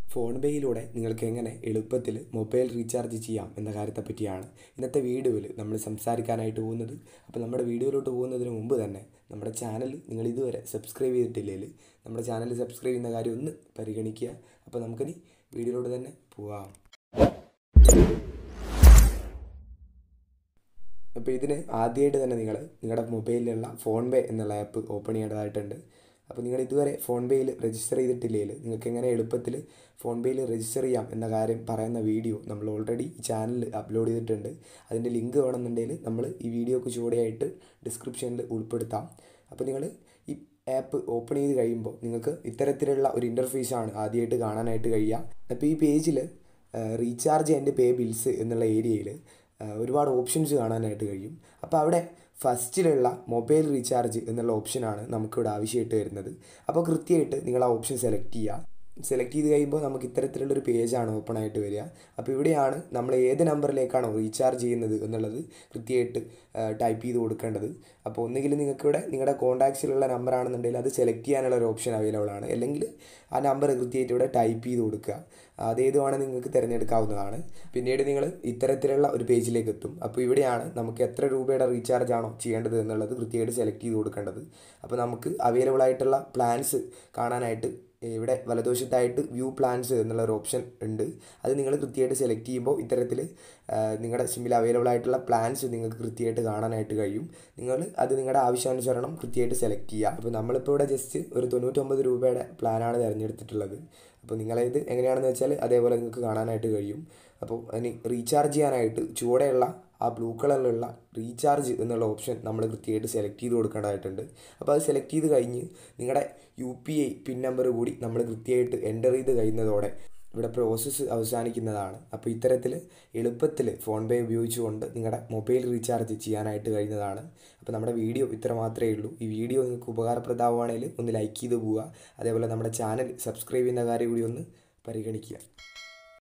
phone പേയിലൂടെ നിങ്ങൾക്ക് എങ്ങനെ എളുപ്പത്തിൽ മൊബൈൽ റീചാർജ് ചെയ്യാം എന്ന കാര്യത്തെപ്പറ്റിയാണ് ഇന്നത്തെ വീഡിയോയിൽ നമ്മൾ സംസാരിക്കാനായിട്ട് പോകുന്നത് അപ്പോൾ നമ്മുടെ വീഡിയോയിലോട്ട് പോകുന്നതിന് മുമ്പ് തന്നെ നമ്മുടെ ചാനൽ നിങ്ങൾ ഇതുവരെ സബ്സ്ക്രൈബ് ചെയ്തിട്ടില്ലെങ്കിൽ നമ്മുടെ ചാനൽ സബ്സ്ക്രൈബ് ചെയ്യുന്ന കാര്യം ഒന്ന് പരിഗണിക്കുക അപ്പോൾ നമുക്കിനി വീഡിയോയിലോട്ട് തന്നെ പോവാം അപ്പോൾ ഇതിന് ആദ്യമായിട്ട് തന്നെ നിങ്ങൾ നിങ്ങളുടെ മൊബൈലിലുള്ള ഫോൺ പേ എന്നുള്ള ആപ്പ് ഓപ്പൺ ചെയ്യേണ്ടതായിട്ടുണ്ട് അപ്പോൾ നിങ്ങൾ ഇതുവരെ ഫോൺ പേയിൽ രജിസ്റ്റർ ചെയ്തിട്ടില്ലെങ്കിൽ നിങ്ങൾക്ക് എങ്ങനെ എളുപ്പത്തിൽ ഫോൺ പേയിൽ രജിസ്റ്റർ ചെയ്യാം എന്ന കാര്യം പറയുന്ന വീഡിയോ നമ്മൾ ഓൾറെഡി ഈ ചാനലിൽ അപ്ലോഡ് ചെയ്തിട്ടുണ്ട് അതിൻ്റെ ലിങ്ക് വേണമെന്നുണ്ടെങ്കിൽ നമ്മൾ ഈ വീഡിയോക്ക് ചുവടെയായിട്ട് ഡിസ്ക്രിപ്ഷനിൽ ഉൾപ്പെടുത്താം അപ്പോൾ നിങ്ങൾ ഈ ആപ്പ് ഓപ്പൺ ചെയ്ത് കഴിയുമ്പോൾ നിങ്ങൾക്ക് ഇത്തരത്തിലുള്ള ഒരു ഇൻ്റർഫേസാണ് ആദ്യമായിട്ട് കാണാനായിട്ട് കഴിയുക അപ്പോൾ ഈ പേജിൽ റീചാർജ് ആൻഡ് പേ ബിൽസ് എന്നുള്ള ഏരിയയിൽ ഒരുപാട് ഓപ്ഷൻസ് കാണാനായിട്ട് കഴിയും അപ്പോൾ അവിടെ ഫസ്റ്റിലുള്ള മൊബൈൽ റീചാർജ് എന്നുള്ള ഓപ്ഷനാണ് നമുക്കിവിടെ ആവശ്യമായിട്ട് വരുന്നത് അപ്പോൾ കൃത്യമായിട്ട് നിങ്ങൾ ആ ഓപ്ഷൻ സെലക്ട് ചെയ്യുക സെലക്ട് ചെയ്ത് കഴിയുമ്പോൾ നമുക്ക് ഇത്തരത്തിലുള്ളൊരു പേജാണ് ഓപ്പൺ ആയിട്ട് വരിക അപ്പോൾ ഇവിടെയാണ് നമ്മൾ ഏത് നമ്പറിലേക്കാണോ റീചാർജ് ചെയ്യുന്നത് എന്നുള്ളത് കൃത്യമായിട്ട് ടൈപ്പ് ചെയ്ത് കൊടുക്കേണ്ടത് അപ്പോൾ ഒന്നുകിൽ നിങ്ങൾക്കിവിടെ നിങ്ങളുടെ കോൺടാക്ട്സിലുള്ള നമ്പറാണെന്നുണ്ടെങ്കിൽ അത് സെലക്ട് ചെയ്യാനുള്ള ഒരു ഓപ്ഷൻ അവൈലബിൾ ആണ് അല്ലെങ്കിൽ ആ നമ്പർ കൃത്യമായിട്ട് ഇവിടെ ടൈപ്പ് ചെയ്ത് കൊടുക്കുക അതേതുമാണ് നിങ്ങൾക്ക് തിരഞ്ഞെടുക്കാവുന്നതാണ് പിന്നീട് നിങ്ങൾ ഇത്തരത്തിലുള്ള ഒരു പേജിലേക്ക് എത്തും അപ്പോൾ ഇവിടെയാണ് നമുക്ക് എത്ര രൂപയുടെ റീചാർജ് ആണോ ചെയ്യേണ്ടത് എന്നുള്ളത് കൃത്യമായിട്ട് സെലക്ട് ചെയ്ത് കൊടുക്കേണ്ടത് അപ്പോൾ നമുക്ക് അവൈലബിൾ ആയിട്ടുള്ള പ്ലാൻസ് കാണാനായിട്ട് ഇവിടെ വലതുവശത്തായിട്ട് വ്യൂ പ്ലാൻസ് എന്നുള്ള ഒരു ഓപ്ഷൻ ഉണ്ട് അത് നിങ്ങൾ കൃത്യമായിട്ട് സെലക്ട് ചെയ്യുമ്പോൾ ഇത്തരത്തിൽ നിങ്ങളുടെ സിമ്മിൽ അവൈലബിൾ ആയിട്ടുള്ള പ്ലാൻസ് നിങ്ങൾക്ക് കൃത്യമായിട്ട് കാണാനായിട്ട് കഴിയും നിങ്ങൾ അത് നിങ്ങളുടെ ആവശ്യാനുസരണം കൃത്യമായിട്ട് സെലക്ട് ചെയ്യുക അപ്പോൾ നമ്മളിപ്പോൾ ഇവിടെ ജസ്റ്റ് ഒരു തൊണ്ണൂറ്റൊമ്പത് രൂപയുടെ പ്ലാനാണ് തിരഞ്ഞെടുത്തിട്ടുള്ളത് അപ്പോൾ നിങ്ങളിത് എങ്ങനെയാണെന്ന് വെച്ചാൽ അതേപോലെ നിങ്ങൾക്ക് കാണാനായിട്ട് കഴിയും അപ്പോൾ ഇനി റീചാർജ് ചെയ്യാനായിട്ട് ചുവടെയുള്ള ആ ബ്ലൂ കളറിലുള്ള റീചാർജ് എന്നുള്ള ഓപ്ഷൻ നമ്മൾ കൃത്യമായിട്ട് സെലക്ട് ചെയ്ത് കൊടുക്കേണ്ടതായിട്ടുണ്ട് അപ്പോൾ അത് സെലക്ട് ചെയ്ത് കഴിഞ്ഞ് നിങ്ങളുടെ U P I pin number കൂടി നമ്മൾ കൃത്യമായിട്ട് എൻ്റർ ചെയ്ത് കഴിയുന്നതോടെ ഇവിടെ പ്രോസസ്സ് അവസാനിക്കുന്നതാണ് അപ്പോൾ ഇത്തരത്തിൽ എളുപ്പത്തിൽ ഫോൺ പേ ഉപയോഗിച്ചുകൊണ്ട് നിങ്ങളുടെ മൊബൈൽ റീചാർജ് ചെയ്യാനായിട്ട് കഴിയുന്നതാണ് അപ്പോൾ നമ്മുടെ വീഡിയോ ഇത്ര മാത്രമേ ഉള്ളൂ ഈ വീഡിയോ നിങ്ങൾക്ക് ഉപകാരപ്രദമാണെങ്കിൽ ഒന്ന് ലൈക്ക് ചെയ്ത് പോവുക അതേപോലെ നമ്മുടെ ചാനൽ സബ്സ്ക്രൈബ് ചെയ്യുന്ന കാര്യം കൂടി ഒന്ന് പരിഗണിക്കുക